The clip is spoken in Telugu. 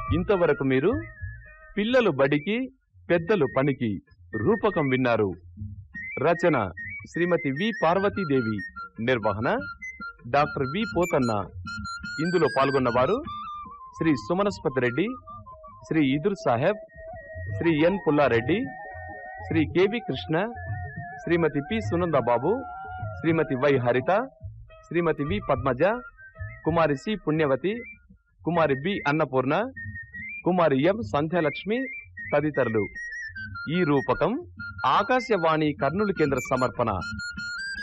ఇంతవరకు మీరు పిల్లలు బడికి పెద్దలు పనికి రూపకం విన్నారు రచన శ్రీమతి వి పార్వతీదేవి నిర్వహణ డాక్టర్ వి పోతన్న ఇందులో పాల్గొన్నవారు Shri Sumanaspati Reddy Shri Idur Saheb Shri N Pullareddy Shri K V Krishna Shrimati P Sunandababu Shrimati Y Haritha Shrimati V Padmaja Kumari C Punyavathi Kumari B Annapurna Kumari M Sandhyalakshmi తదితరులు ఈ రూపకం ఆకాశవాణి కర్నూలు కేంద్ర సమర్పణ